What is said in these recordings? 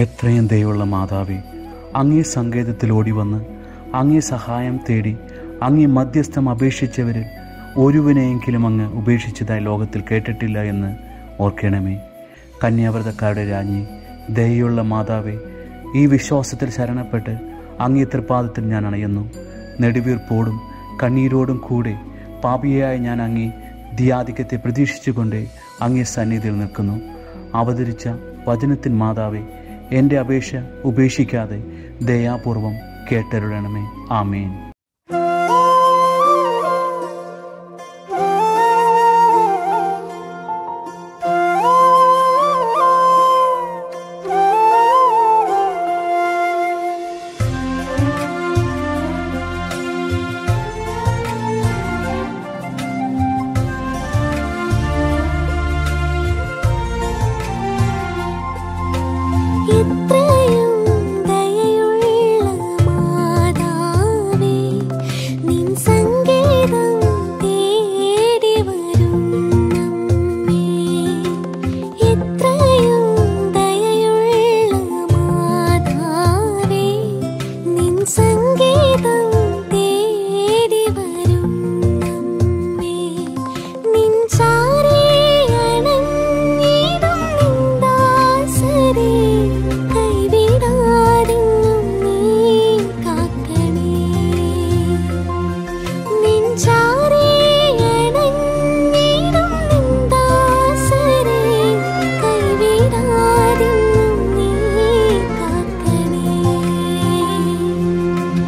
എത്രയും ദയുള്ള മാതാവേ അങ്ങേ സങ്കേതത്തിൽ ഓടി വന്ന് അങ്ങേ സഹായം തേടി അങ്ങേ മധ്യസ്ഥം അപേക്ഷിച്ചവരിൽ ഒരുവനെയെങ്കിലും അങ്ങ് ഉപേക്ഷിച്ചതായി ലോകത്തിൽ കേട്ടിട്ടില്ല എന്ന് ഓർക്കണമേ കന്യാവ്രതക്കാരുടെ രാജ്ഞി ദയുള്ള മാതാവേ ഈ വിശ്വാസത്തിൽ ശരണപ്പെട്ട് അങ്ങേ തൃപ്പാദത്തിൽ ഞാൻ അണയുന്നു നെടുവീർപ്പോടും കണ്ണീരോടും കൂടെ പാപിയായ ഞാൻ അങ്ങേ ധിയാധിക്യത്തെ പ്രതീക്ഷിച്ചുകൊണ്ട് അങ്ങേ സന്നിധിയിൽ നിൽക്കുന്നു അവതരിച്ച വചനത്തിൻ മാതാവേ എൻ്റെ അപേക്ഷ ഉപേക്ഷിക്കാതെ ദയാപൂർവം കേട്ടരുളണമേ ആമേൻ ഇത്രയും ദയയുള്ള മാതാവേ നിൻ സംഗീതം തേടി വരും നമ്മേ ഇത്രയും ദയയുള്ള മാതാവേ നിൻ സംഗീതം തേടി വരും നമ്മേ നിൻ ചാരേ അണഞ്ഞിടും നിന്ദാസരേ കൈവിടാതെന്നും നീ കാക്കണേ നിൻ ചാരേ അണഞ്ഞിടും നിന്ദാസരേ കൈവിടാതെന്നും നീ കാക്കണേ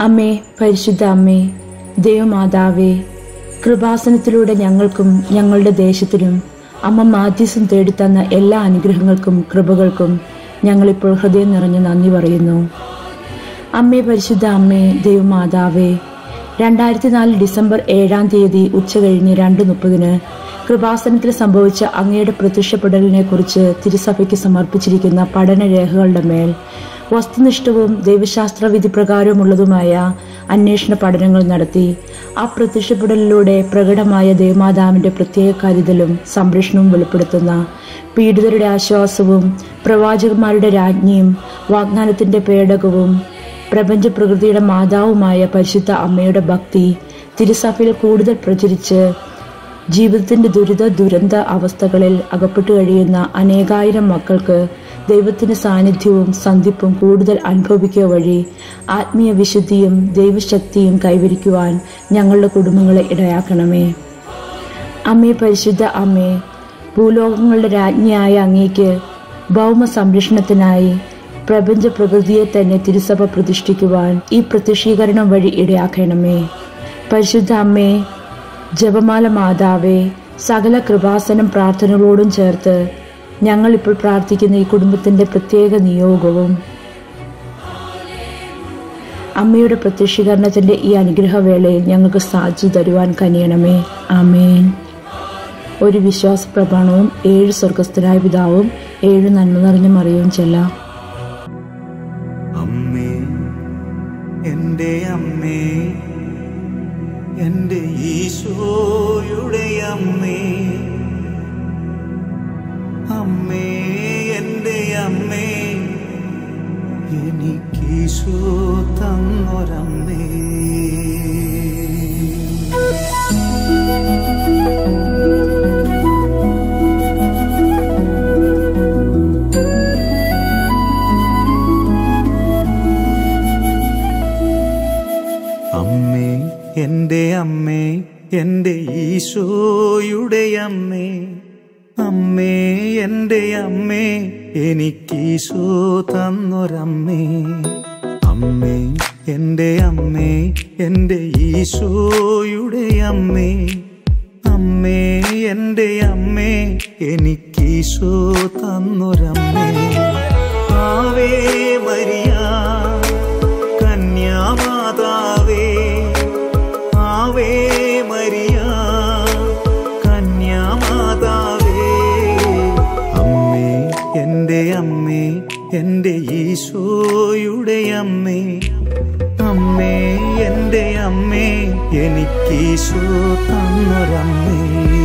അമ്മേ പരിശുദ്ധ അമ്മേ ദൈവമാതാവേ കൃപാസനത്തിലൂടെ ഞങ്ങൾക്കും ഞങ്ങളുടെ ദേശത്തിനും അമ്മ മാധ്യസം തേടിത്തന്ന എല്ലാ അനുഗ്രഹങ്ങൾക്കും കൃപകൾക്കും ഞങ്ങളിപ്പോൾ ഹൃദയം നിറഞ്ഞ് നന്ദി പറയുന്നു അമ്മേ പരിശുദ്ധ അമ്മേ ദൈവമാതാവേ രണ്ടായിരത്തി നാല് ഡിസംബർ ഏഴാം തീയതി ഉച്ചകഴിഞ്ഞ് രണ്ട് മുപ്പതിന് കൃപാസനത്തിൽ സംഭവിച്ച അങ്ങയുടെ പ്രത്യക്ഷപ്പെടലിനെ കുറിച്ച് തിരുസഭയ്ക്ക് സമർപ്പിച്ചിരിക്കുന്ന പഠനരേഖകളുടെ മേൽ വസ്തുനിഷ്ഠവും ദൈവശാസ്ത്ര വിധി പ്രകാരമുള്ളതുമായ അന്വേഷണ പഠനങ്ങൾ നടത്തി ആ പ്രത്യക്ഷപ്പെടലിലൂടെ പ്രകടമായ ദേവമാതാവിന്റെ പ്രത്യേക കരുതലും സംരക്ഷണവും വെളിപ്പെടുത്തുന്ന പീഡിതരുടെ ആശ്വാസവും പ്രവാചകന്മാരുടെ രാജ്ഞിയും വാഗ്ദാനത്തിന്റെ പേടകവും പ്രപഞ്ച പ്രകൃതിയുടെ മാതാവുമായ പരിശുദ്ധ അമ്മയുടെ ഭക്തി തിരുസഭയിൽ കൂടുതൽ പ്രചരിച്ച് ജീവിതത്തിന്റെ ദുരിത ദുരന്ത അവസ്ഥകളിൽ അകപ്പെട്ടു കഴിയുന്ന അനേകായിരം മക്കൾക്ക് ദൈവത്തിന്റെ സാന്നിധ്യവും സന്ധിപ്പും കൂടുതൽ അനുഭവിക്കുക വഴി ആത്മീയ വിശുദ്ധിയും ദൈവശക്തിയും കൈവരിക്കുവാൻ ഞങ്ങളുടെ കുടുംബങ്ങളെ ഇടയാക്കണമേ അമ്മേ പരിശുദ്ധ അമ്മേ ഭൂലോകങ്ങളുടെ രാജ്ഞിയായ അങ്ങേക്ക് ഭൗമ സംരക്ഷണത്തിനായി പ്രപഞ്ച പ്രകൃതിയെ തന്നെ തിരുസഭ പ്രതിഷ്ഠിക്കുവാൻ ഈ പ്രത്യക്ഷീകരണം വഴി ഇടയാക്കണമേ പരിശുദ്ധ അമ്മേ ജപമാല മാതാവേ സകല കൃപാസനം പ്രാർത്ഥനകളോടും ചേർത്ത് ഞങ്ങൾ ഇപ്പോൾ പ്രാർത്ഥിക്കുന്ന ഈ കുടുംബത്തിന്റെ പ്രത്യേക നിയോഗവും അമ്മയുടെ പ്രത്യക്ഷീകരണത്തിന്റെ ഈ അനുഗ്രഹവേളയിൽ ഞങ്ങൾക്ക് സാധിച്ചു തരുവാൻ കനിയണമേ ആമേൻ ഒരു വിശ്വാസ പ്രമാണവും ഏഴ് സ്വർഗസ്ഥനായ പിതാവും ഏഴ് നന്മ നിറഞ്ഞ മറിയവും ചെല്ലാം അമ്മേ എൻ്റെ അമ്മേ എൻ്റെ ഈശോയുടെ അമ്മേ അമ്മേ എൻ്റെ അമ്മേ എനിക്കീശോ തന്നൊരമ്മേ അമ്മേ എൻ്റെ അമ്മേ എൻ്റെ ഈശോയുടെ അമ്മേ അമ്മേ എൻ്റെ അമ്മേ എനിക്കീശോ തന്നൊരമ്മേ അമ്മേ എൻ്റെ അമ്മേ എൻ്റെ ഈശോയുടെ അമ്മേ അമ്മേ എൻ്റെ അമ്മേ എനിക്കീശോ തന്നൊരമ്മേ ആവേ മരിയ കന്യാമാതാവേ ആവേ മരിയ കന്യാമാതാവേ അമ്മേ എൻ്റെ അമ്മേ എൻ്റെ ഈശോയുടെ അമ്മേ അമ്മേ എൻ്റെ അമ്മേ എനിക്കീശോ തന്നൊരമ്മേ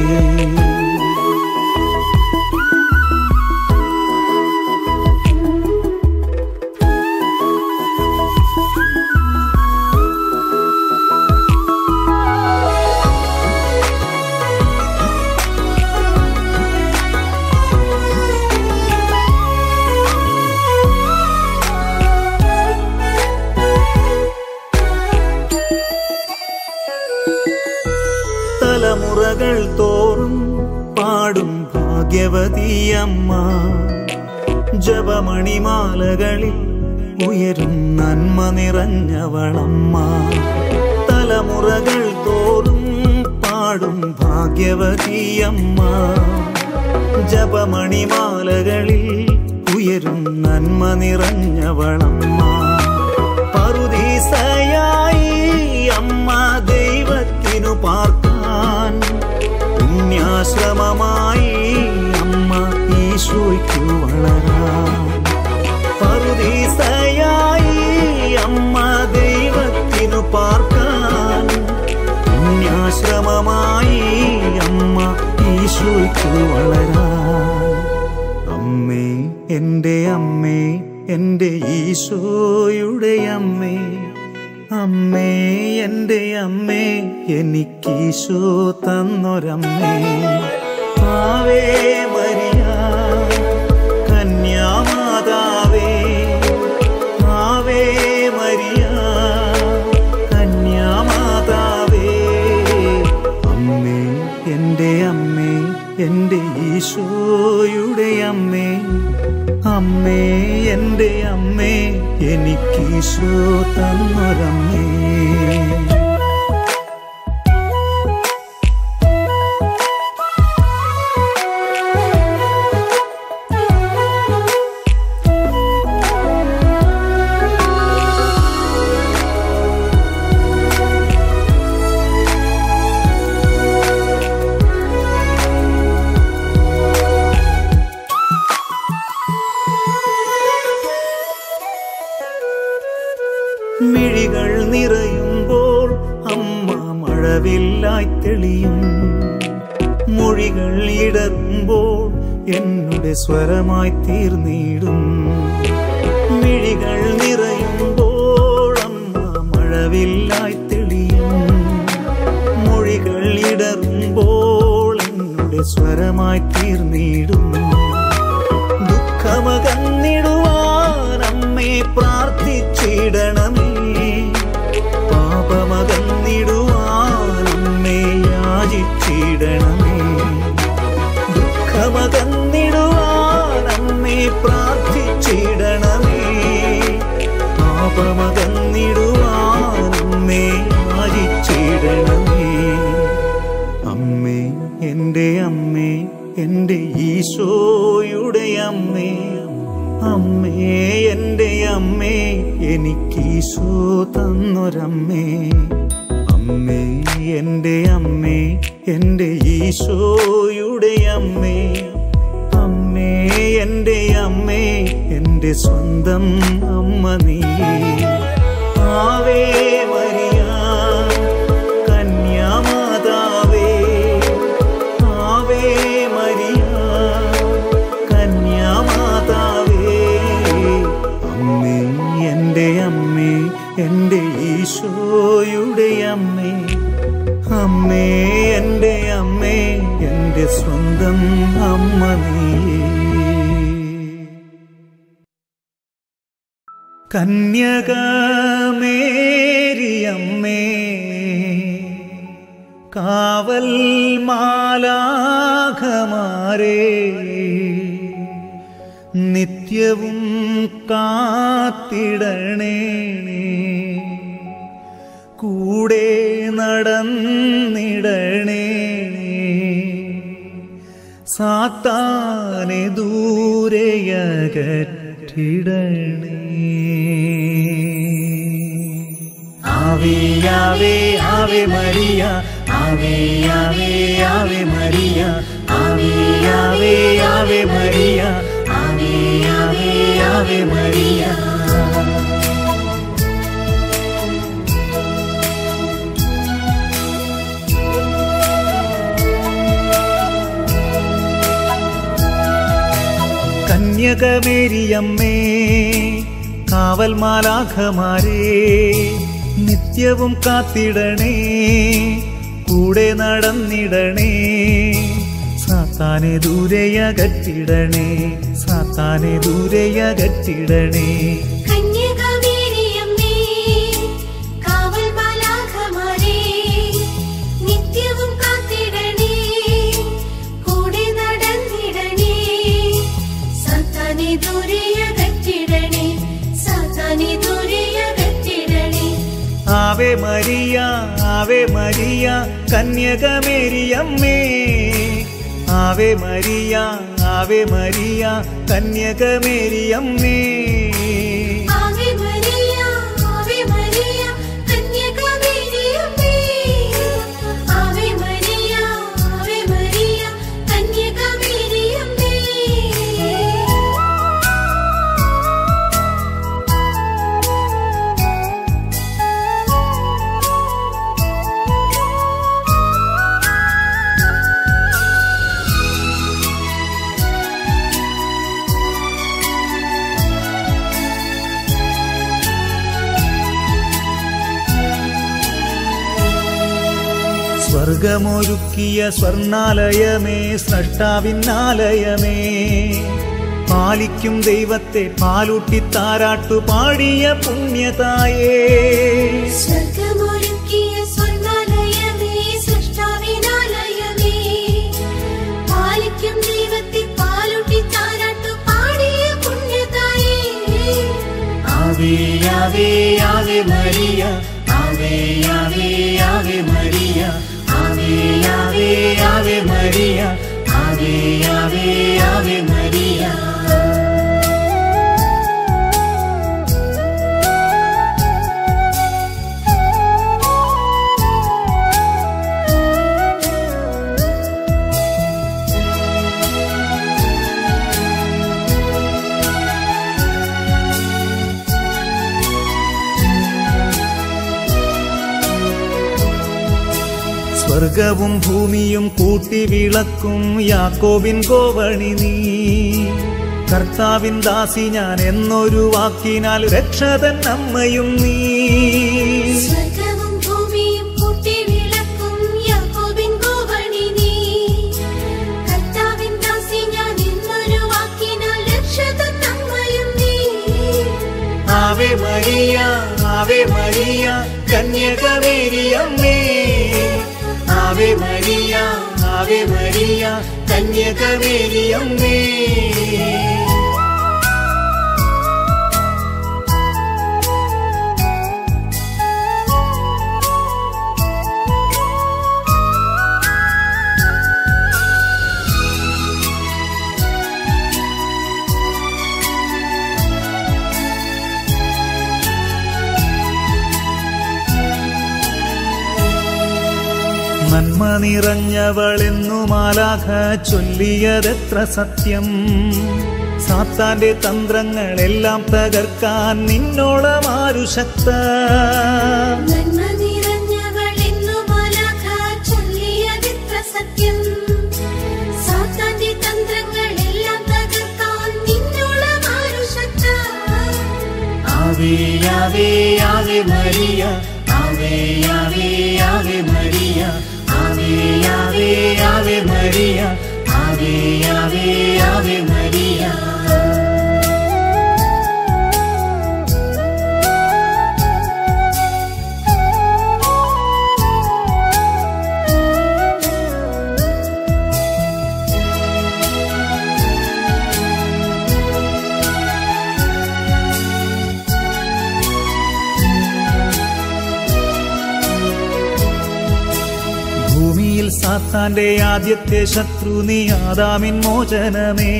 തലമുറകൾ തോറും പാടും ഭാഗ്യവതിയമ്മ ജപമണിമാലകളിൽ ഉയരും നന്മ നിറഞ്ഞവളമ്മ തലമുറകൾ തോറും പാടും ഭാഗ്യവതിയമ്മ ജപമണിമാലകളിൽ ഉയരും നന്മ നിറഞ്ഞവളമ്മ പറുദീസയായി അമ്മ ദൈവത്തിനു പാർക്കാൻ പുണ്യാശ്രമമായി അമ്മ ഈശോയ്ക്കു വളരാൻ പറുദീസയായി അമ്മ ദൈവത്തിനു പാർക്കാൻ പുണ്യാശ്രമമായി അമ്മ ഈശോയ്ക്കു വളരാൻ അമ്മേ എൻ്റെ അമ്മേ എൻ്റെ ഈശോയുടെ അമ്മേ അമ്മേ എൻ്റെ അമ്മേ എനിക്കീശോ തന്നൊരമ്മേ ആവേ മരിയ കന്യാമാതാവേ ആവേ മരിയ കന്യാമാതാവേ അമ്മേ എൻ്റെ അമ്മേ എൻ്റെ ഈശോയുടെ അമ്മേ അമ്മേ എൻ്റെ അമ്മേ എനിക്കീശോ തന്നൊരമ്മേ മിഴികൾ നിറയുമ്പോൾ അമ്മ മഴവില്ലായി തെളിയും മൊഴികൾ ഇടറുമ്പോൾ എന്നുടെ സ്വരമായി തീർന്നിടും മിഴികൾ നിറയുമ്പോൾ അമ്മ മഴവില്ലായി തെളിയും മൊഴികൾ ഇടറുമ്പോൾ എന്നുടെ സ്വരമായി തീർന്നിടും ദുഃഖമകന്നിടുവാൻ അമ്മേ പ്രാർത്ഥിച്ചിടണമേ പാപമകന്നിടുവാൻ അമ്മേ യാചിച്ചിടണമേ ദുഃഖമകന്നിടുവാൻ അമ്മേ പ്രാർത്ഥിച്ചിടണമേ പാപമകന്നിടുവാൻ അമ്മേ യാചിച്ചിടണമേ അമ്മേ എൻ്റെ അമ്മേ എൻ്റെ ഈശോയുടെ അമ്മേ അമ്മേ എൻ്റെ അമ്മേ എനിക്കീശോ തന്നൊരമ്മേ അമ്മേ എൻ്റെ അമ്മേ എൻ്റെ ഈശോയുടെ അമ്മേ അമ്മേ എൻ്റെ അമ്മേ എൻ്റെ സ്വന്തം അമ്മ നീ ആവേ മരിയ കന്യാമാതാവേ ആവേ മരിയ കന്യാമാതാവേ അമ്മേ എൻ്റെ അമ്മേ എൻ്റെ ഈശോയുടെ അമ്മേ അമ്മേ എൻ്റെ അമ്മേ എൻ്റെ സ്വന്തം അമ്മ നീ കന്യകമേരിയമ്മേ കാവൽ മാലാഖമാരേ നിത്യവും കാത്തിടണേ കൂടെ നടന്നിടണേ സാത്താനെ ദൂരെയകറ്റിടണേ Ave Ave Ave Maria Ave Ave Ave Maria Ave Ave Ave Maria Ave Ave Ave Maria കന്യകമേരിയമ്മേ കാവൽ മാലാഖമാരേ നിത്യവും കാത്തിടണേ കൂടെ നടന്നിടണേ സാത്താനെ ദൂരെയകറ്റിടണേ സാത്താനെ ദൂരെയകറ്റിടണേ കന്യകമേരിയമ്മേ കാവൽ മാലാഖമാരേ നിത്യവും കാത്തിടണേ കൂടെ നടന്നിടണേ സാത്താനെ ദൂരെയകറ്റിടണേ സാത്താനെ ദൂരെയകറ്റിടണേ ആവേ മരിയ ആവേ മരിയ കന്യകമേരിയമ്മേ ആവേ മരിയ ആവേ മരിയ കന്യകമേരിയമ്മേ ആവേ മരിയ ആവേ മരിയ കന്യകമേരിയമ്മേ ആവേ മരിയ ആവേ മരിയ കന്യകമേരിയമ്മേ സ്വർഗമൊരുക്കിയ സ്വർണാലയമേ സ്രഷ്ടാവിന്നാലയമേ പാലിക്കും ദൈവത്തെ പാലൂട്ടി താരാട്ടു പാടിയ പുണ്യതായേ സ്വർഗമൊരുക്കിയ സ്വർണ്ണാലയമേ സൃഷ്ടാവിനാലയമേ പാലിക്കും ദൈവത്തെ പാലൂട്ടി താരാട്ടു പാടിയ പുണ്യ Ave Ave Maria Ave Ave Ave Maria Ave Ave Ave Maria Ave Ave Ave Maria സ്വർഗവും ഭൂമിയും കൂട്ടി വിളക്കും യാക്കോബിൻ കോവണി നീ കർത്താവിൻ ദാസി ഞാൻ എന്നൊരു വാക്കിനാൽ രക്ഷതൻ അമ്മയും നീ സ്വർഗവും ഭൂമിയും കൂട്ടി വിളക്കും യാക്കോബിൻ കോവണി നീ കർത്താവിൻ ദാസി ഞാൻ എന്നൊരു വാക്കിനാൽ രക്ഷതൻ അമ്മയും നീ ആവേ മരിയ ആവേ മരിയ കന്യകമേരിയമ്മേ ആവേ മരിയ ആവേ മരിയ കന്യകമേരിയമ്മേ നന്മ നിറഞ്ഞവളെന്നു മാലാഖ ചൊല്ലിയതെത്ര സത്യം സാത്താന്റെ തന്ത്രങ്ങളെല്ലാം തകർക്കാൻ നിന്നോളമാരു ശക്ത നന്മ നിറഞ്ഞവളെന്നു മാലാഖ ചൊല്ലിയതെത്ര സത്യം സാത്താന്റെ തന്ത്രങ്ങളെല്ലാം തകർക്കാൻ നിന്നോളം ആരു ശക്ത Ave Ave Ave Maria Ave Ave Ave Maria Ave Ave Ave Maria Ave Ave Ave Maria ഭൂമിയിൽ സാത്താന്റെ ആദ്യത്തെ ശത്രു നീ ആദാമിൻ മോചനമേ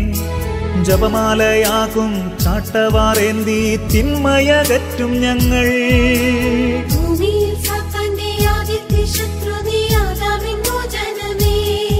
ജപമാലയാകും ചാട്ടവാറേന്തി തിന്മയകറ്റും ഞങ്ങൾ ഭൂമിയിൽ സാത്താന്റെ ആദ്യത്തെ ശത്രു നീ ആദാമിൻ മോചനമേ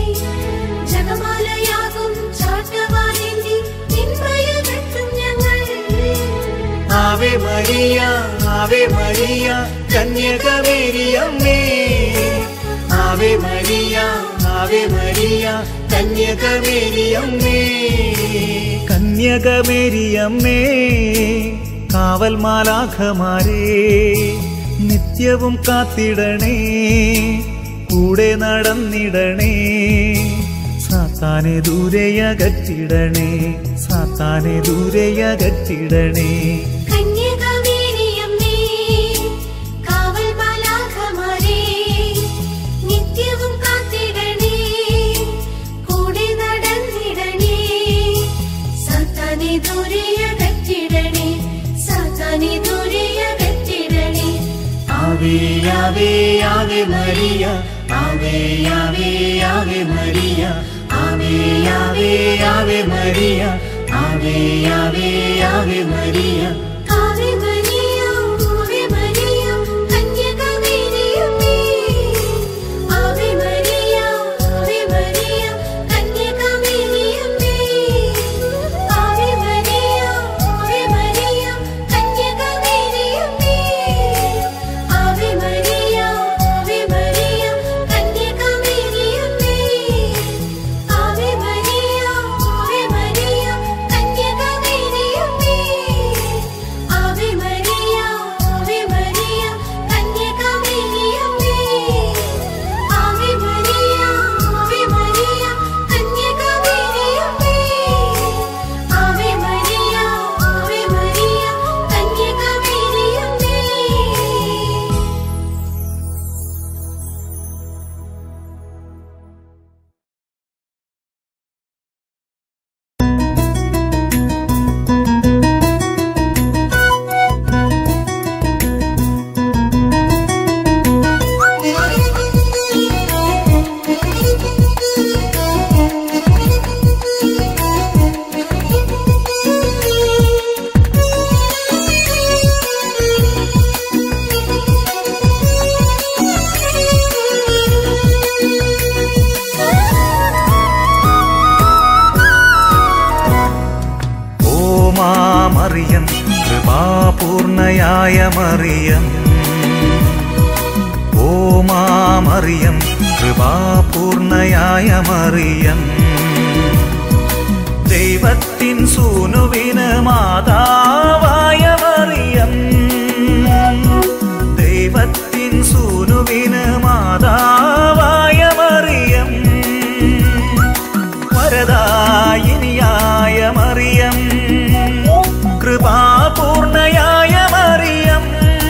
ജപമാലയാകും ചാട്ടവാറേന്തി തിന്മയകറ്റും ഞങ്ങൾ ആവേ മരിയ ആവേ മരിയ കന്യകമേരിയമ്മേ ആവേ മരിയ ആവേ മരിയ കന്യകമേരിയമ്മേ കന്യകമേരിയമ്മേ കാവൽ മാലാഖമാരേ നിത്യവും കാത്തിടണേ കൂടെ നടന്നിടണേ സാത്താനെ ദൂരെയകറ്റിടണേ സാത്താനെ ദൂരെയകറ്റിടണേ കന്യകമേരിയമ്മേ കാവൽ മാലാഖമാരേ നിത്യവും കാത്തിടണേ കൂടെ നടന്നിടണേ സാത്താനെ ദൂരെയകറ്റിടണേ സാത്താനെ ദൂരെയകറ്റിടണേ Ave Ave Ave Maria Ave Ave Ave Maria Ave Ave Ave Maria Ave Ave Ave Maria Ave Maria Ave Maria കന്യകമേരിയമ്മേ ആവേ മരിയ ആവേ മരിയ കന്യകമേരിയമ്മേ ആവേ മരിയ ആവേ മരിയ കന്യകമേരിയമ്മേ ആവേ മരിയ ആവേ മരിയ കന്യകമേരിയമ്മേ Ave Maria Ave Maria കന്യകമേരിയമ്മേ മറിയം കൃപാപൂർണയായ മറിയം ഓ മാമറിയം കൃപാപൂർണയായ മറിയം ദൈവത്തിൻ സൂനുവിന് മാതാവായ മറിയം ദൈവത്തിൻ സൂനുവിന് മാതാവായ മറിയം വരദായിനിയായ മറിയം കൃപാപൂർണയായ മറിയം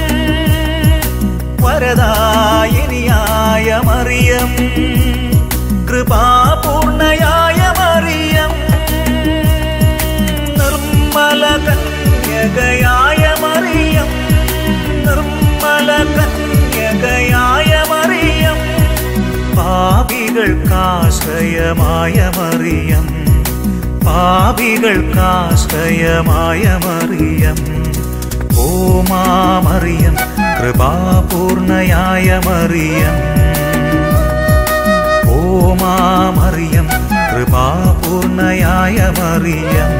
വരദായിനിയായ മറിയം കൃപാപൂർണയായ മറിയം നിർമ്മല കന്യകയായ മറിയം നിർമ്മല കന്യകയായ മറിയം പാപികൾക്കാശ്രയമായ മറിയം പാപികൾക്കാശ്രയമായ മറിയം ഓ മാമറിയം കൃപാപൂർണയായ മറിയം ഓ മാമറിയം കൃപാപൂർണയായ മറിയം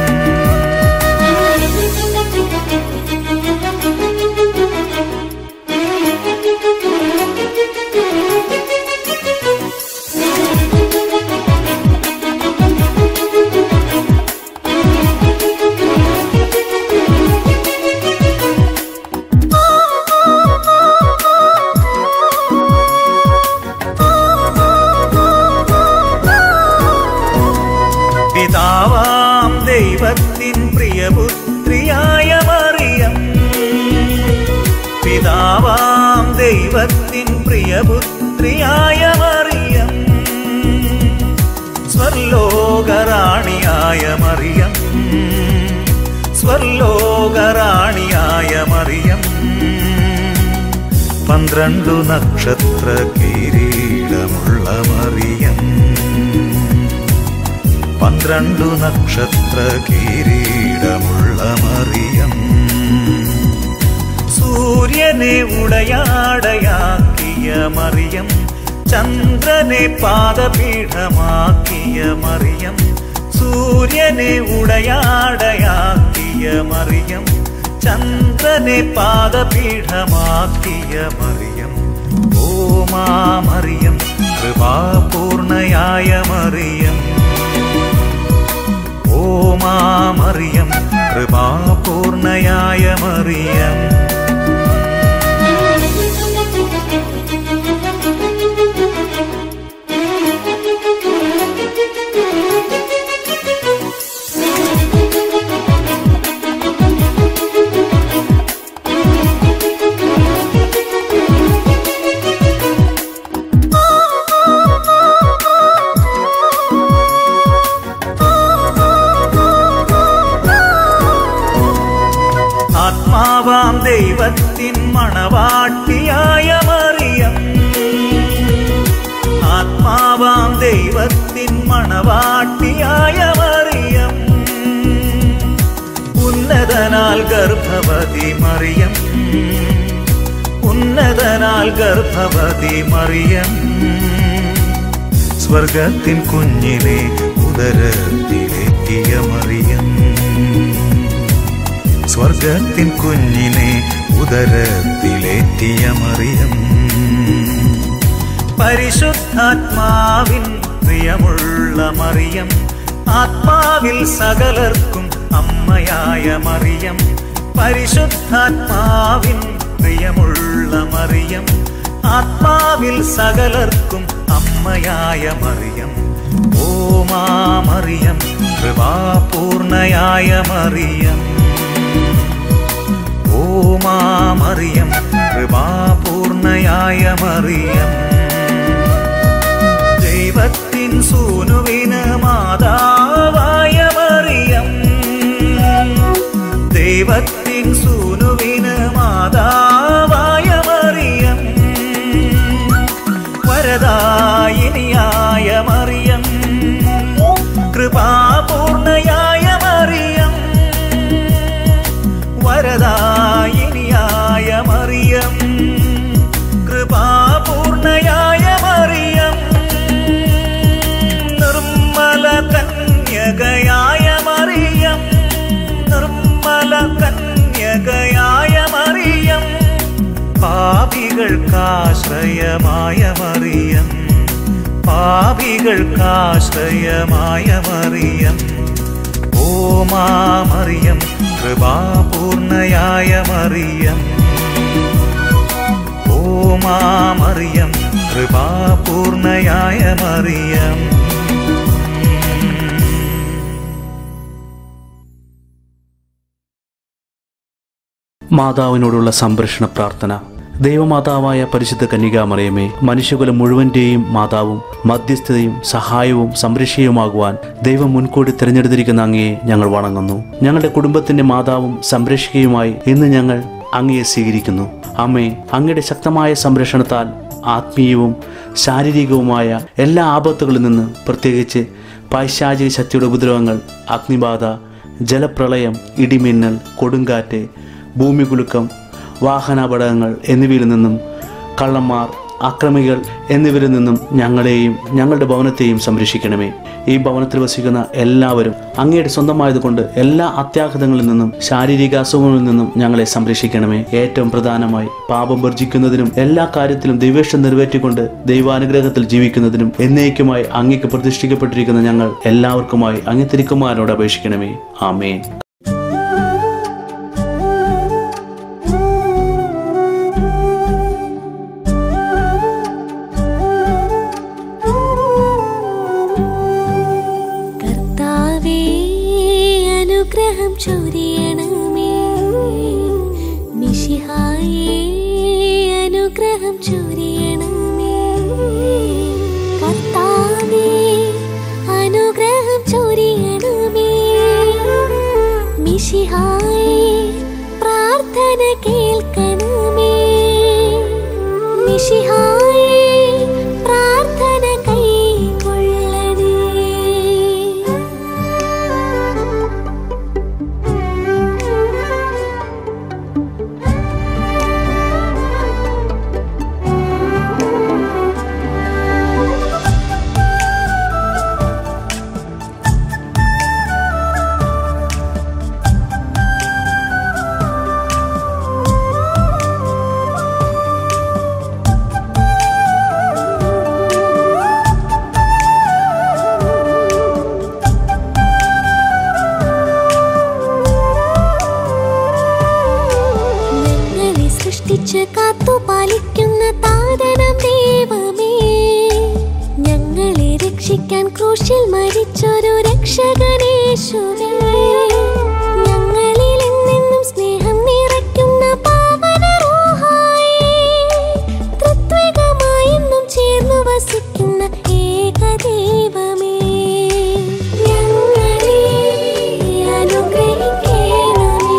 പിതാവാം ദൈവത്തിൻ പ്രിയപുത്രിയായ മറിയം പിതാവാം ദൈവത്തിൻ പ്രിയപുത്രിയായ മറിയം സ്വർലോകറാണിയായ മറിയം സ്വർലോകറാണിയായ മറിയം പന്ത്രണ്ടു നക്ഷത്ര കിരീടമുള്ള മറിയം പന്ത്രണ്ടു നക്ഷത്ര കിരീടമുള്ള മറിയം സൂര്യനെ ഉടയാടയാക്കിയ മറിയം ചന്ദ്രനെ പാദപീഠമാക്കിയ മറിയം സൂര്യനെ ഉടയാടയാക്കിയ മറിയം ചന്ദ്രനെ പാദപീഠമാക്കിയ മറിയം ഓ മാമറിയം കൃപാപൂർണയായ മറിയം ഓ മാമറിയം കൃപാപൂർണയായ മറിയം ആത്മാവാം ദൈവത്തിൻ മണവാട്ടിയായ മറിയം ആത്മാവാം ദൈവത്തിൻ മണവാട്ടിയായ മറിയം ഉന്നതനാൽ ഗർഭവതി മറിയം ഉന്നതനാൽ ഗർഭവതി മറിയം സ്വർഗത്തിൻ കുഞ്ഞിനെ ഉദരത്തിലെത്തിയ മറിയം സ്വർഗത്തിൻ കുഞ്ഞിനെ ഉദരത്തിലേറ്റിയ മറിയം പരിശുദ്ധാത്മാവിൻ പ്രിയമുള്ള മറിയം ആത്മാവിൽ സകലർക്കും അമ്മയായ മറിയം പരിശുദ്ധാത്മാവിൻ പ്രിയമുള്ള മറിയം ആത്മാവിൽ സകലർക്കും അമ്മയായ മറിയം ഓ മാമറിയം കൃപാപൂർണയായ മറിയം ഓ മാമറിയം കൃപാപൂർണയായ മറിയം ദൈവത്തിൻ സൂനുവിന് മാതാവായ മറിയം ദൈവത്തിൻ സൂനുവിന് മാതാവായ മറിയം വരദായിനിയായ മറിയം കൃപാപൂർണയായ മറിയം വരദായിനിയായ മറിയം കൃപാപൂർണയായ മറിയം നിർമ്മല കന്യകയായ മറിയം നിർമ്മല പാപികൾക്കാശ്രയമായ മറിയം പാപികൾക്കാശ്രയമായ മറിയം ഓ മാമറിയം കൃപാപൂർണയായ മറിയം ഓ മാമറിയം കൃപാപൂർണയായ മറിയം മാതാവിനോടുള്ള സംരക്ഷണ പ്രാർത്ഥന ദൈവമാതാവായ പരിശുദ്ധ കന്യകാമറിയമേ മനുഷ്യകുലം മുഴുവന്റെയും മാതാവും മധ്യസ്ഥതയും സഹായവും സംരക്ഷയുമാകുവാൻ ദൈവം മുൻകൂട്ടി തിരഞ്ഞെടുത്തിരിക്കുന്ന അങ്ങയെ ഞങ്ങൾ വണങ്ങുന്നു ഞങ്ങളുടെ കുടുംബത്തിന്റെ മാതാവും സംരക്ഷകയുമായി ഇന്ന് ഞങ്ങൾ അങ്ങയെ സ്വീകരിക്കുന്നു അമ്മേ അങ്ങയുടെ ശക്തമായ സംരക്ഷണത്താൽ ആത്മീയവും ശാരീരികവുമായ എല്ലാ ആപത്തുകളിൽ നിന്ന് പ്രത്യേകിച്ച് പൈശാചിക ശക്തിയുടെ ഉപദ്രവങ്ങൾ അഗ്നിബാധ ജലപ്രളയം ഇടിമിന്നൽ കൊടുങ്കാറ്റ് ഭൂമികുലുക്കം വാഹനാപകടങ്ങൾ എന്നിവയിൽ നിന്നും കള്ളന്മാർ അക്രമികൾ എന്നിവരിൽ നിന്നും ഞങ്ങളെയും ഞങ്ങളുടെ ഭവനത്തെയും സംരക്ഷിക്കണമേ ഈ ഭവനത്തിൽ വസിക്കുന്ന എല്ലാവരും അങ്ങയുടെ സ്വന്തമായതുകൊണ്ട് എല്ലാ അത്യാഘാതങ്ങളിൽ നിന്നും ശാരീരിക അസുഖങ്ങളിൽ നിന്നും ഞങ്ങളെ സംരക്ഷിക്കണമേ ഏറ്റവും പ്രധാനമായി പാപം വർജിക്കുന്നതിനും എല്ലാ കാര്യത്തിലും ദൈവേഷ്ടം നിറവേറ്റിക്കൊണ്ട് ദൈവാനുഗ്രഹത്തിൽ ജീവിക്കുന്നതിനും എന്നേക്കുമായി അങ്ങേക്ക് പ്രതിഷ്ഠിക്കപ്പെട്ടിരിക്കുന്ന ഞങ്ങൾ എല്ലാവർക്കുമായി അങ്ങ് തിരുക്കുമാരനോട് അപേക്ഷിക്കണമേ ആമേൻ കർത്താവേ അനുഗ്രഹം ചൊരിയണമേ മിശിഹായേ അനുഗ്രഹം ചൊരിയണമേ കർത്താവേ അനുഗ്രഹം ചൊരിയണമേ മിശിഹായേ പ്രാർത്ഥന കേൾക്കണമേ മിശിഹായേ പ്രാർത്ഥന കൈക്കൊള്ളണേ ഞങ്ങളെ സൃഷ്ടിച്ച് കാത്തു പാലിക്കുന്ന താതനം ദൈവമേ ഞങ്ങളെ രക്ഷിക്കാൻ ക്രൂശിൽ മരിച്ചൊരു രക്ഷകനേശുവേ ഞങ്ങളിൽ എന്നെന്നും സ്നേഹം നിറയ്ക്കുന്ന പാവന റൂഹായേ തൃത്വികമായെന്നും ചേർന്നു വസിക്കുന്ന ഏകദൈവമേ ഞങ്ങളെ അനുഗ്രഹിക്കണമേ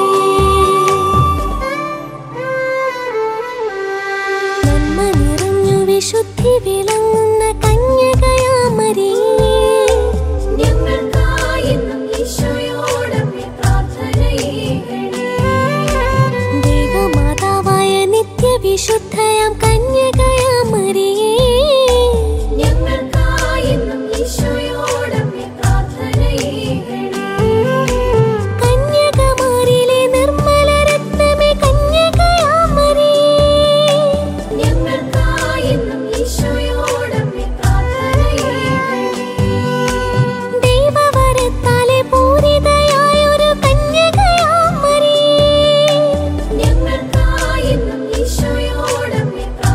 നന്മ നിറഞ്ഞു വിശുദ്ധി വിളങ്ങുന്ന കന്യകയാമരിയേ ഞങ്ങൾക്കായെന്നും ഈശോയോടമ്മേ പ്രാർത്ഥനയേകണേ. ദൈവമാതാവായ നിത്യവിശുദ്ധയാം കന്യകയാമരിയേ ഞങ്ങൾക്കായെന്നും ഈശോയോടമ്മേ പ്രാർത്ഥനയേകണേ. കന്യകമാരിലെ നിർമ്മല രത്നമേ കന്യകയാമരിയേ ഞങ്ങൾക്കായെന്നും ഈശോയോടമ്മേ പ്രാർത്ഥനയേകണേ. ദൈവവരത്താലെ പൂരിതയായൊരു കന്യകയാമരിയേ ഞങ്ങൾക്കായെന്നും ഈശോയോടമ്മേ പ്രാർത്ഥനയേകണേ.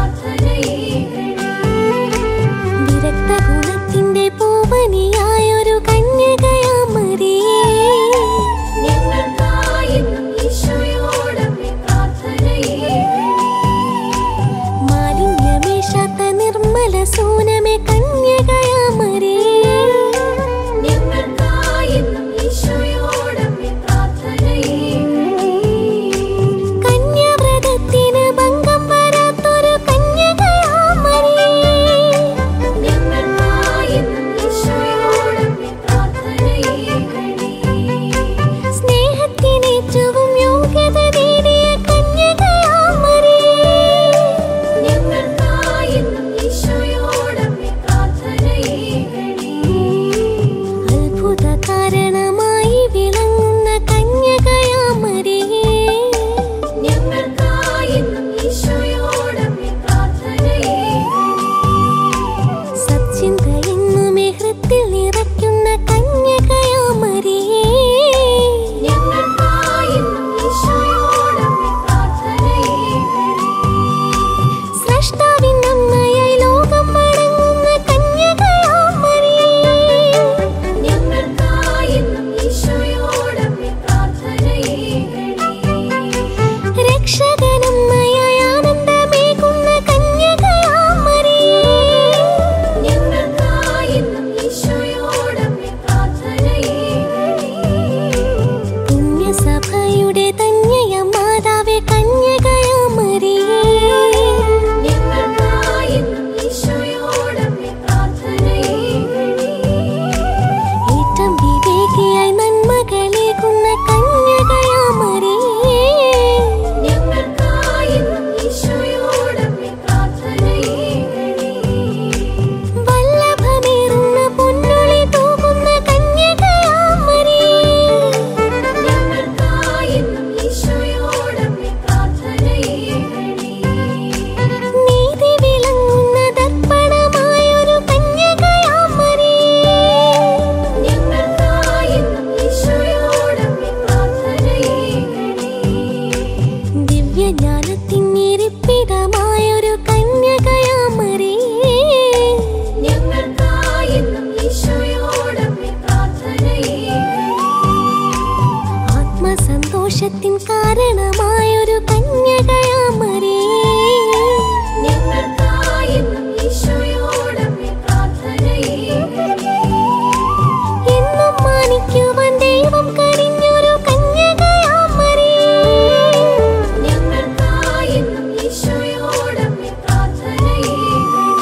സന്തോഷത്തിൻ കാരണമായൊരു കന്യകയാമറിയേ ഞങ്ങൾക്കായെന്നും ഈശോയോടമ്മേ പ്രാർത്ഥനയേകണേ എന്നും മാനിക്കുവാൻ ദൈവം കനിഞ്ഞൊരു കന്യകയാമറിയേ ഞങ്ങൾക്കായെന്നും ഈശോയോടമ്മേ പ്രാർത്ഥനയേകണേ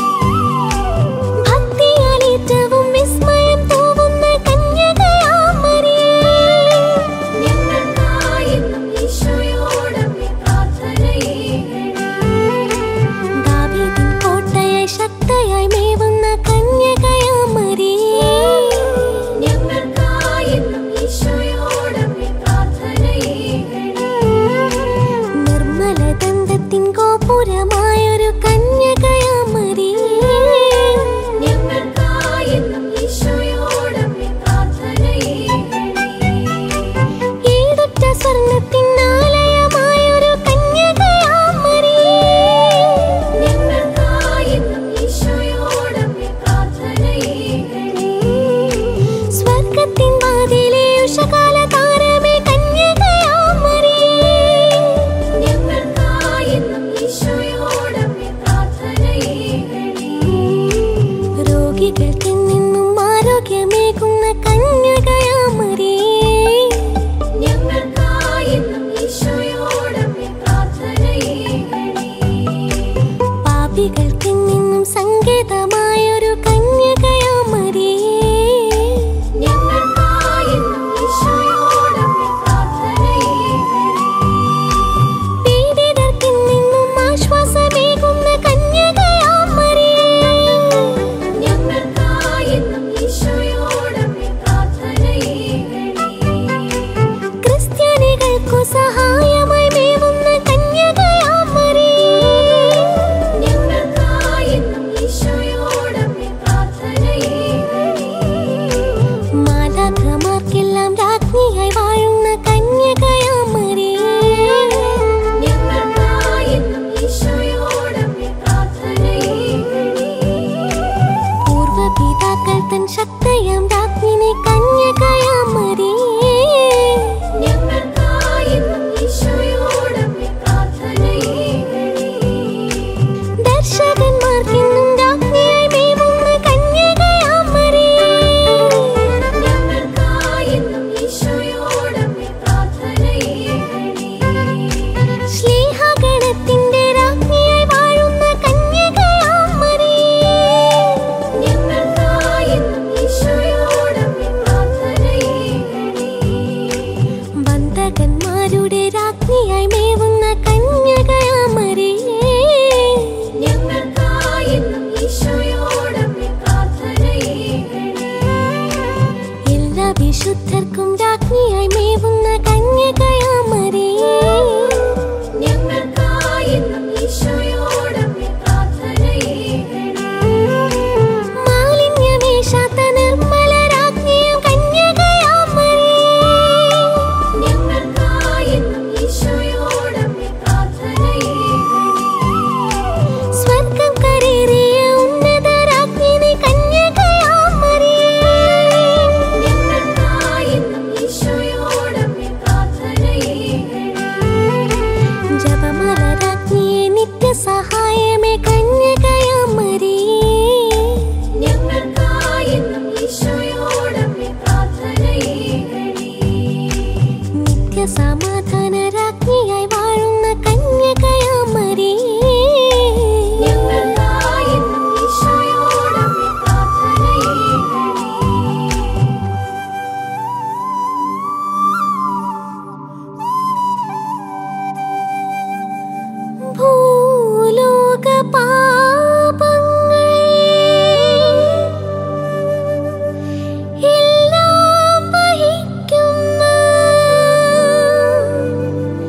ഭക്തിയാൽ ഏറ്റവും വിസ്മയം തോന്നുന്ന കന്യകയാമറിയേ ഞങ്ങൾക്കായെന്നും ഈശോയോടമ്മേ പ്രാർത്ഥനയേകണേ ദാവീദിൻ കോട്ടയായി ശക്തയായി മേവുന്ന കന്യകയാമറിയേ ഞങ്ങൾക്കായെന്നും ഈശോയോടമ്മേ പ്രാർത്ഥനയേകണേ നിർമ്മല ദന്തത്തിൻ ഗോപുരമായൊരു കന്യകയാമറിയേ ഞങ്ങൾക്കായെന്നും ഈശോയോടമ്മേ പ്രാർത്ഥനയേകണേ ഈടുറ്റ സ്വർണ്ണത്തിൻ ആലയമായൊരു കന്യകയാമറിയേ ഞങ്ങൾക്കായെന്നും ഈശോയോടമ്മേ പ്രാർത്ഥനയേകണേ സ്വർഗത്തിൻ വാതിലെ ഉഷകാല താരമേ കന്യകയാമറിയേ ഞങ്ങൾക്കായെന്നും ഈശോയോടമ്മേ പ്രാർത്ഥനയേകണേ രോഗികൾക്ക് നിന്നും ആരോഗ്യമേകുന്ന കന്യകയാമറിയേ ഞങ്ങൾക്കായെന്നും ഈശോയോടമ്മേ പ്രാർത്ഥനയേകണേ പാപികൾക്ക് നിന്നും സങ്കേതമായൊരു കന്യകയാമറിയേ ഞങ്ങൾക്കായെന്നും ഈശോയോടമ്മേ പ്രാർത്ഥനയേകണേ പീഡിതർക്ക് നിന്നും ആശ്വാസമേകുന്ന കന്യകയാമറിയേ ഞങ്ങൾക്കായെന്നും ഈശോയോടമ്മേ പ്രാർത്ഥനയേകണേ ക്രിസ്ത്യാനികൾക്കു സഹായമായി മേവുന്ന കന്യകയാമറിയേ ഞങ്ങൾക്കായെന്നും ഈശോയോടമ്മേ പ്രാർത്ഥനയേകണേ മാതാക്കന്മാർക്കെല്ലാം രാജ്ഞിയായി വാഴുന്ന കന്യകയാമറിയേ ഞങ്ങൾക്കായെന്നും ഈശോയോടമ്മേ പ്രാർത്ഥനയേകണേ പൂർവപിതാക്കൾ തൻ ശക്തയാം രാജ്ഞിനെ കന്യകയാമറിയേ ഞങ്ങൾക്കായെന്നും ഈശോയോടമ്മേ പ്രാർത്ഥനയേകണേ ദർശകന്മാർക്കെന്നും രാജ്ഞിയായി മേവുന്ന കന്യകയാമറിയേ ഞങ്ങൾക്കായെന്നും ഈശോയോടമ്മേ പ്രാർത്ഥനയേകണേ ശ്ലീഹഗണത്തിന്റെ രാജ്ഞിയായി വാഴുന്ന കന്യകയാമറിയേ ഞങ്ങൾക്കായെന്നും ഈശോയോടമ്മേ പ്രാർത്ഥനയേകണേ ബന്ധകന്മാരുടെ രാജ്ഞിയായി മേവുന്ന കന്യകയാമറിയേ ഞങ്ങൾക്കായെന്നും ഈശോയോടമ്മേ പ്രാർത്ഥനയേകണേ എല്ലാ വിശുദ്ധർക്കും രാജ്ഞിയായി മേവുന്ന കന്യകയാമറിയേ ഞങ്ങൾക്കായെന്നും ഈശോയോടമ്മേ പ്രാർത്ഥനയേകണേ മാലിന്യമേശാത്ത നിർമ്മല രാജ്ഞിയും കന്യകയാമറിയേ ഞങ്ങൾക്കായെന്നും ഈശോയോടമ്മേ പ്രാർത്ഥനയേകണേ സ്വർഗം കരേറിയ ഉന്നത രാജ്ഞിനി കന്യകയാമറിയേ ഞങ്ങൾക്കായെന്നും ഈശോയോടമ്മേ പ്രാർത്ഥനയേകണേ ജപമാല രാജ്ഞിയെ നിത്യസഹായമേ കന്യകയാമറിയേ ഞങ്ങൾക്കായെന്നും ഈശോയോടമ്മേ പ്രാർത്ഥനയേകണേ നിത്യസമാധാന രാജ്ഞിയായി വാഴുന്ന കന്യകയാമറിയേ ഞങ്ങൾക്കായെന്നും ഈശോയോടമ്മേ പ്രാർത്ഥനയേകണേ ഭൂലോക പാപങ്ങൾ എല്ലാം വഹിക്കുന്ന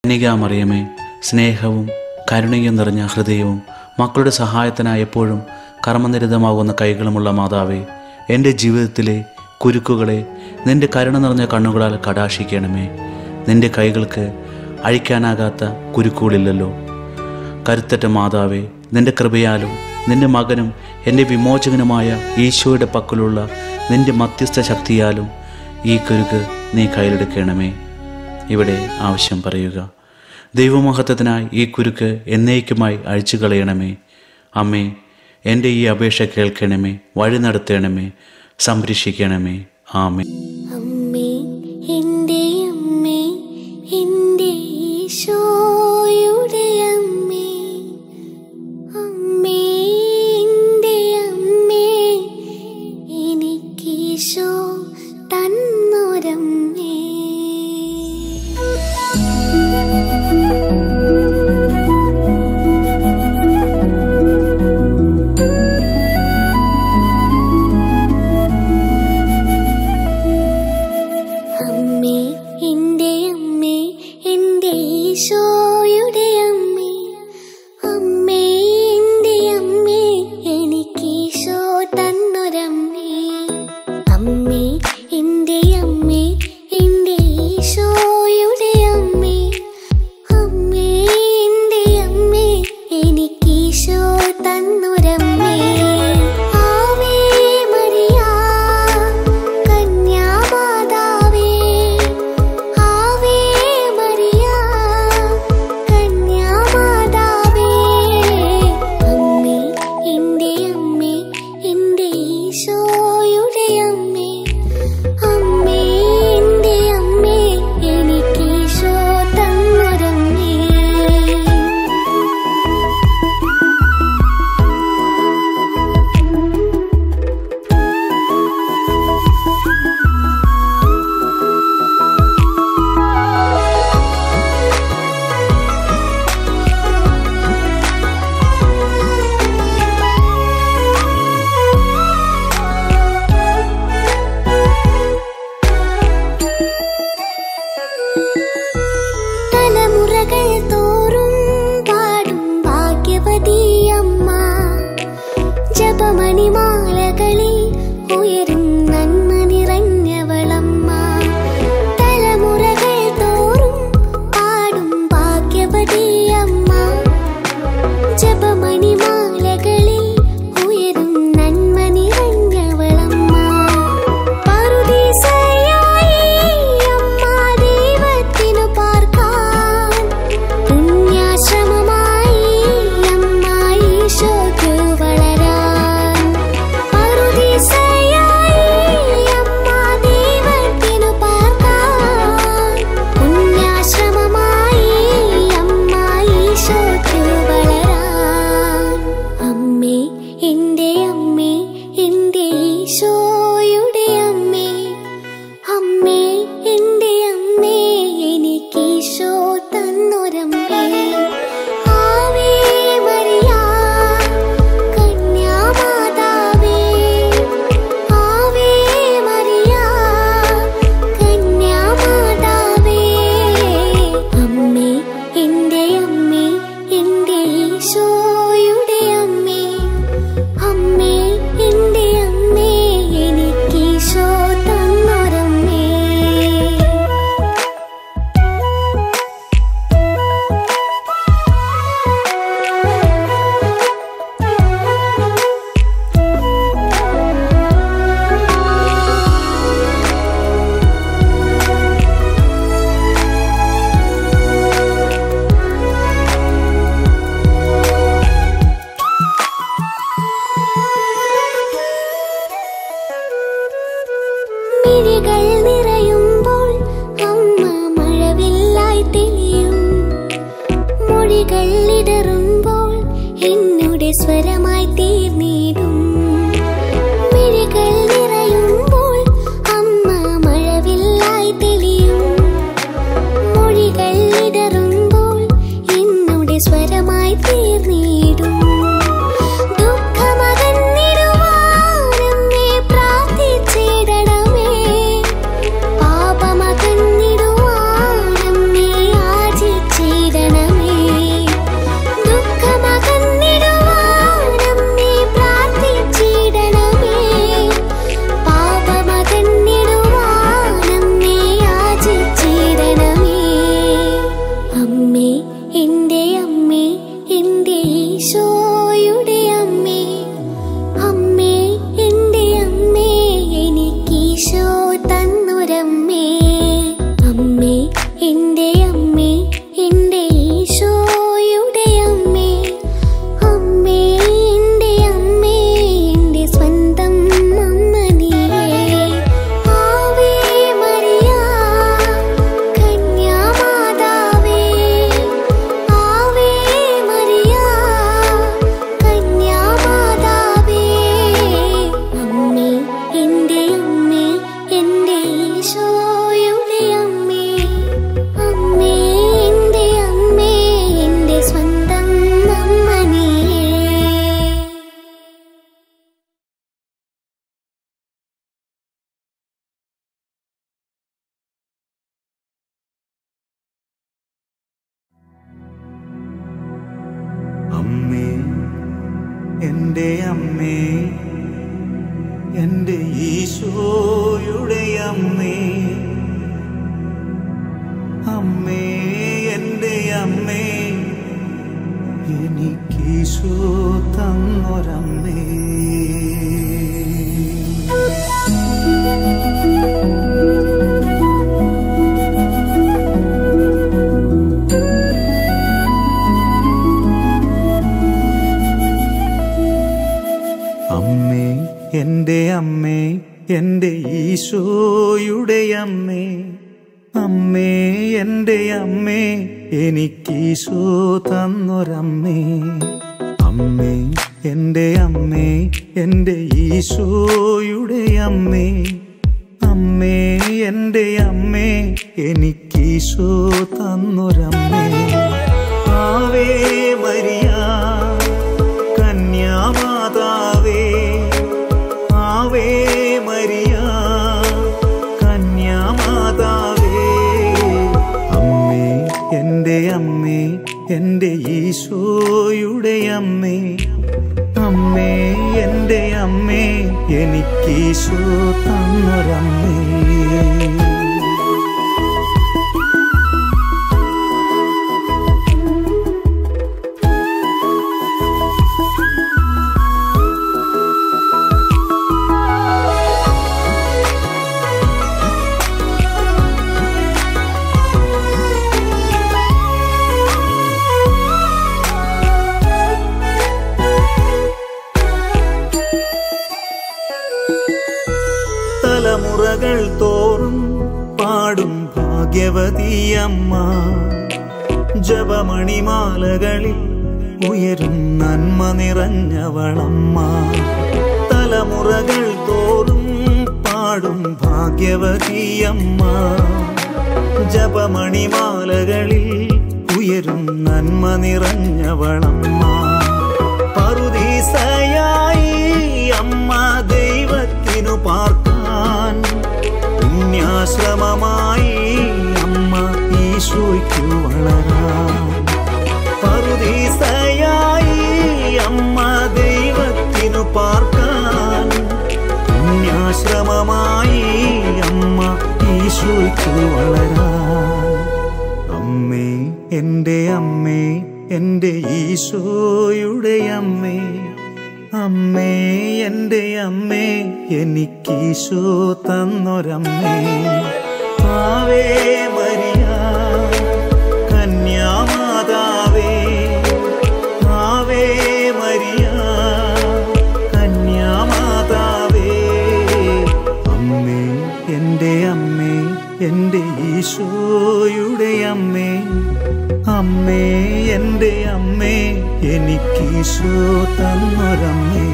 കന്യകാമറിയമേ സ്നേഹവും കരുണയും നിറഞ്ഞ ഹൃദയവും മക്കളുടെ സഹായത്തിനായി എപ്പോഴും കർമ്മനിരതമാകുന്ന കൈകളുമുള്ള മാതാവേ എൻ്റെ ജീവിതത്തിലെ കുരുക്കുകളെ നിന്റെ കരുണ നിറഞ്ഞ കണ്ണുകളാൽ കടാക്ഷിക്കണമേ നിന്റെ കൈകൾക്ക് അഴിക്കാനാകാത്ത കുരുക്കുകളില്ലല്ലോ കരുത്തറ്റ മാതാവേ നിന്റെ കൃപയാലും നിന്റെ മകനും എൻ്റെ വിമോചകനുമായ ഈശോയുടെ പക്കലുള്ള നിന്റെ മധ്യസ്ഥ ശക്തിയാലും ഈ കുരുക്ക് നീ കയ്യിലെടുക്കണമേ ഇവിടെ ആവശ്യം പറയുക ദൈവമഹത്വത്തിനായി ഈ കുരുക്ക് എന്നേക്കുമായി അഴിച്ചു കളയണമേ അമ്മേ എൻ്റെ ഈ അപേക്ഷ കേൾക്കണമേ വഴി നടത്തണമേ സംരക്ഷിക്കണമേ ആമേ അമ്മേ എൻ്റെ അമ്മേ എൻ്റെ ഈശോയുടെ അമ്മേ അമ്മേ എൻ്റെ അമ്മേ എനിക്കീശോ തന്നൊരമ്മേ അമ്മേ എൻ്റെ അമ്മേ എൻ്റെ ഈശോയുടെ അമ്മേ അമ്മേ എൻ്റെ അമ്മേ എനിക്കീശോ തന്നൊരമ്മേ അമ്മേ എൻ്റെ അമ്മേ എൻ്റെ ഈശോയുടെ അമ്മേ അമ്മേ എൻ്റെ അമ്മേ എനിക്കീശോ തന്നൊരമ്മേ ആവേ മരിയ കന്യാമാതാവേ ആവേ മരിയ കന്യാമാതാവേ അമ്മേ എൻ്റെ അമ്മേ എൻ്റെ ഈശോയുടെ അമ്മേ അമ്മേ എൻ്റെ അമ്മേ എനിക്കീശോ തന്നൊരമ്മേ തലമുറകൾ തോറും പാടും ഭാഗ്യവതിയമ്മ ജപമണിമാലകളിൽ ഉയരും നന്മ നിറഞ്ഞവളമ്മ തലമുറകൾ തോറും പാടും ഭാഗ്യവതിയമ്മ ജപമണിമാലകളിൽ ഉയരും നന്മ നിറഞ്ഞവളമ്മ പറുദീസയായി അമ്മ ദൈവത്തിനു പാർക്കാൻ പുണ്യാശ്രമമായി അമ്മ ഈശോയ്ക്കു വളരാൻ പറുദീസയായി അമ്മ ദൈവത്തിനു പാർക്കാൻ പുണ്യാശ്രമമായി അമ്മ ഈശോയ്ക്കു വളരാൻ അമ്മേ എൻ്റെ അമ്മേ എൻ്റെ ഈശോയുടെ അമ്മേ അമ്മേ എൻ്റെ അമ്മേ എനിക്കീശോ തന്നൊരമ്മേ ആവേ മരിയ കന്യാമാതാവേ ആവേ മരിയ കന്യാമാതാവേ അമ്മേ എൻ്റെ അമ്മേ എൻ്റെ ഈശോയുടെ അമ്മേ അമ്മേ എൻ്റെ അമ്മേ എനിക്കീശോ തന്നൊരമ്മേ മിഴികൾ നിറയുമ്പോൾ അമ്മ മഴവില്ലായി തെളിയും മൊഴികൾ ഇടറുമ്പോൾ എന്നുടെ സ്വരമായി തീർന്നിടും മിഴികൾ നിറയുമ്പോൾ അമ്മ മഴവില്ലായി തെളിയും മൊഴികൾ ഇടറുമ്പോൾ എന്നുടെ സ്വരമായി തീർന്നിടും ദുഃഖമകന്നിടുവാനമ്മേ പ്രാർത്ഥിച്ചിടണമേ പാപമകന്നിടുവാനമ്മേ യാചിച്ചിടണമേ എൻ്റെ അമ്മേ എൻ്റെ ഈശോയുടെ അമ്മേ അമ്മേ എൻ്റെ അമ്മേ എനിക്കീശോ തന്നൊരമ്മേ അമ്മേ എൻ്റെ അമ്മേ എൻ്റെ ഈശോയുടെ അമ്മേ അമ്മേ എൻ്റെ അമ്മേ എനിക്കീശോ തന്നൊരമ്മേ അമ്മേ എൻ്റെ അമ്മേ എൻ്റെ ഈശോയുടെ അമ്മേ അമ്മേ എൻ്റെ അമ്മേ എനിക്കീശോ തന്നൊരമ്മേ ആവേ മരിയ കന്യാമാതാവേ ആവേ മരിയ കന്യാമാതാവേ അമ്മേ എൻ്റെ അമ്മേ എൻ്റെ ഈശോയുടെ അമ്മേ അമ്മേ എൻ്റെ അമ്മേ എനിക്കീശോ തന്നൊരമ്മേ തലമുറകൾ തോറും പാടും ഭാഗ്യവതിയമ്മ ജപമണിമാലകളിൽ ഉയരും നന്മ നിറഞ്ഞവളമ്മ തലമുറകൾ തോറും പാടും ഭാഗ്യവതിയമ്മ ജപമണിമാലകളിൽ ഉയരും നന്മ നിറഞ്ഞവളമ്മ പറുദീസയായി അമ്മ ദൈവത്തിനു പാർക്കാൻ പുണ്യാശ്രമമായി അമ്മ ഈശോയ്ക്കു വളരാൻ പറുദീസയായി അമ്മ ദൈവത്തിനു പാർക്കാൻ പുണ്യാശ്രമമായി അമ്മ ഈശോയ്ക്കു വളരാൻ അമ്മേ എൻ്റെ അമ്മേ എൻ്റെ ഈശോയുടെ അമ്മേ അമ്മേ എൻ്റെ അമ്മേ എനിക്കീശോ തന്നൊരമ്മേ ആവേ മരിയ കന്യാമാതാവേ ആവേ മരിയ കന്യാമാതാവേ അമ്മേ എൻ്റെ അമ്മേ എൻ്റെ ഈശോയുടെ അമ്മേ അമ്മേ എൻ്റെ അമ്മേ എനിക്കീശോ തന്നൊരമ്മേ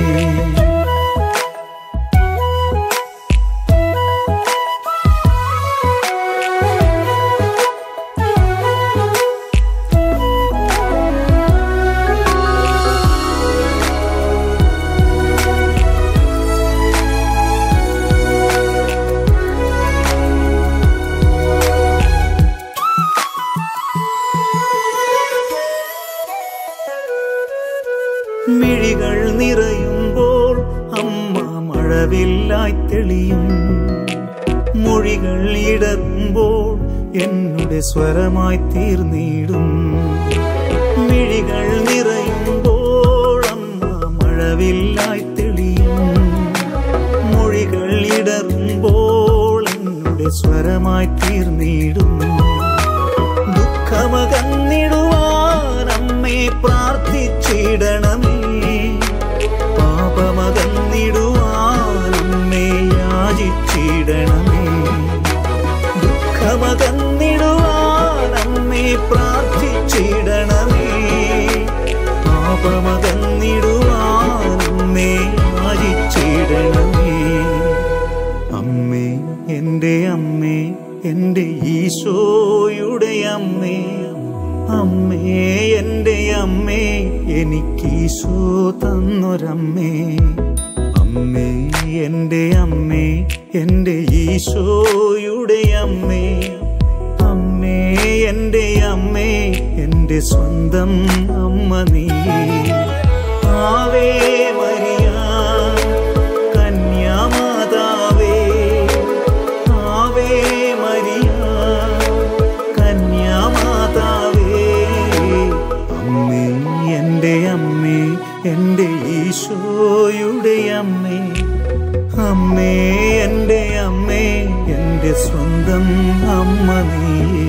മിഴികൾ നിറയുമ്പോൾ അമ്മ മഴവില്ലായി തെളിയും മൊഴികൾ ഇടറുമ്പോൾ എന്നുടെ സ്വരമായി തീർന്നിടും മിഴികൾ നിറയുമ്പോൾ അമ്മ മഴവില്ലായി തെളിയും മൊഴികൾ ഇടറുമ്പോൾ എന്നുടെ സ്വരമായി തീർന്നിടും ദുഃഖമകന്നിടുവാൻ അമ്മേ പ്രാർത്ഥിച്ചിടണമേ പാപമകന്നിടുവാൻ അമ്മേ യാചിച്ചിടണമേ ദുഃഖമകന്നിടുവാൻ അമ്മേ പ്രാർത്ഥിച്ചിടണമേ പാപമകന്നിടുവാൻ അമ്മേ യാചിച്ചിടണമേ അമ്മേ എൻ്റെ അമ്മേ എൻ്റെ ഈശോയുടെ അമ്മേ അമ്മേ എൻ്റെ അമ്മേ എനിക്കീശോ തന്നൊരമ്മേ അമ്മേ എൻ്റെ അമ്മേ എൻ്റെ ഈശോയുടെ അമ്മേ അമ്മേ എൻ്റെ അമ്മേ എൻ്റെ സ്വന്തം അമ്മ നീ ആവേ മരിയ കന്യാമാതാവേ ആവേ മരിയ കന്യാമാതാവേ അമ്മേ എൻ്റെ അമ്മേ എൻ്റെ ഈശോയുടെ അമ്മേ അമ്മേ എൻ്റെ അമ്മേ എൻ്റെ സ്വന്തം അമ്മ നീ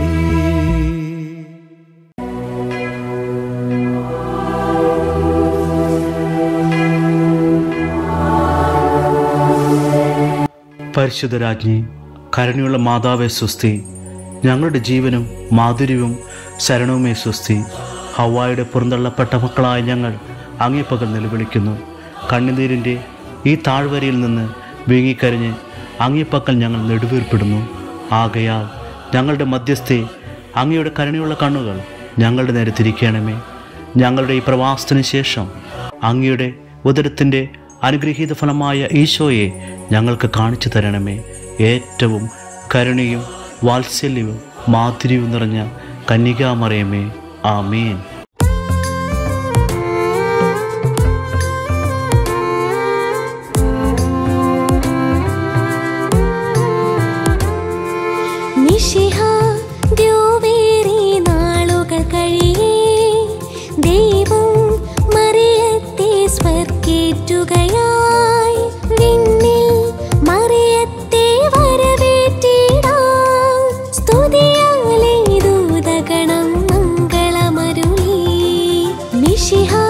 പരിശുദ്ധരാജ്ഞി കരുണയുള്ള മാതാവെ സ്വസ്തി ഞങ്ങളുടെ ജീവനും മാധുര്യവും ശരണവുമേ സ്വസ്തി ഹവായുടെ പുറന്തള്ളപ്പെട്ട മക്കളായ ഞങ്ങൾ അങ്ങേപ്പകൽ നിലവിളിക്കുന്നു കണ്ണുനീരിൻ്റെ ഈ താഴ്വരയിൽ നിന്ന് വീങ്ങിക്കരിഞ്ഞ് അങ്ങേപ്പക്കൽ ഞങ്ങൾ നെടുവീർപ്പെടുന്നു ആകയാൽ ഞങ്ങളുടെ മധ്യസ്ഥെ അങ്ങയുടെ കരുണയുള്ള കണ്ണുകൾ ഞങ്ങളുടെ നേരെ തിരിക്കണമേ ഞങ്ങളുടെ ഈ പ്രവാസത്തിന് ശേഷം അങ്ങയുടെ ഉദരത്തിൻ്റെ അനുഗ്രഹീത ഫലമായ ഈശോയെ ഞങ്ങൾക്ക് കാണിച്ചു തരണമേ ഏറ്റവും കരുണയും വാത്സല്യവും മാധുര്യവും നിറഞ്ഞ കന്യകാമറിയമേ ആമേൻ നിശിഹ ദ്യോവേറി നാളുകൾ കഴിയേ ദൈവം മറിയത്തെ സ്വർഗേറ്റുകയായി വിണ്ണിൽ മറിയത്തെ വരവേറ്റിടാം സ്തുതിയാലെ ദൂതഗണം മംഗളമരുളി നിശിഹ